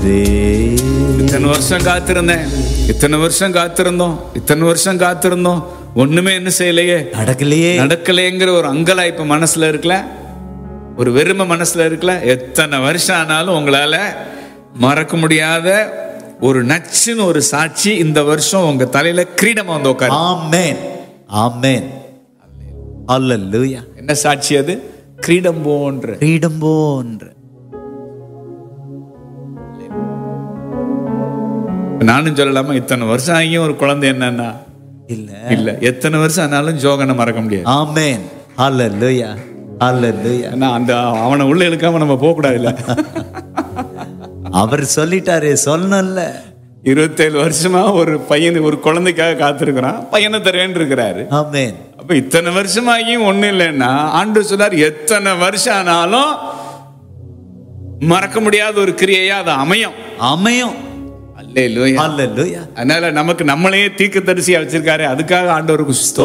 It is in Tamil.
இத்தனை வருஷம் காத்திருந்தேன் இத்தனை வருஷம் காத்திருந்தோம் இத்தனை வருஷம் காத்திருந்தோம் ஒண்ணுமே என்ன செய்யலையே நடக்கலையே நடக்கலைங்கிற ஒரு அங்கலாய்ப்பு மனசுல இருக்குல்ல ஒரு வெறுமை மனசுல இருக்குல்ல எத்தனை வருஷம் ஆனாலும் உங்களால மறக்க முடியாத ஒரு நச்சுன்னு ஒரு சாட்சி இந்த வருஷம் உங்க தலையில கிரீடமா வந்து உட்காரு ஆமென் ஆமென் அல்லேலூயா என்ன சாட்சி அது கிரீடம் போன்ற கிரீடம் போன்ற நானும் சொல்லலாமா இத்தனை வருஷம் ஆகியும் ஒரு குழந்தை என்னன்னா இல்ல இல்ல எத்தனை வருஷம் ஆனாலும் ஜோகனை மறக்க முடியாது ஆமென் அல்லேலூயா அல்லேலூயா ஏன்னா அந்த அவனை உள்ள இழுக்காம நம்ம போக கூடாது இல்ல அவர் சொல்லிட்டாரே சொன்னல இருபத்தேழு வருஷமா ஒரு பையன் ஒரு குழந்தைக்காக காத்திருக்கிறான் பையனை தருவேன் இருக்கிறாரு ஆமென் அப்ப இத்தனை வருஷமாகியும் ஒண்ணு இல்லைன்னா ஆண்டு சொன்னார் எத்தனை வருஷம் ஆனாலும் மறக்க முடியாத ஒரு கிரியையா அது அமையும் அமையும் அல்லேலூயா அல்லேலூயா அதனால நமக்கு நம்மளையே தீர்க்க தரிசியா வச்சிருக்காரு அதுக்காக ஆண்டவருக்கு ஸ்தோத்திரம்.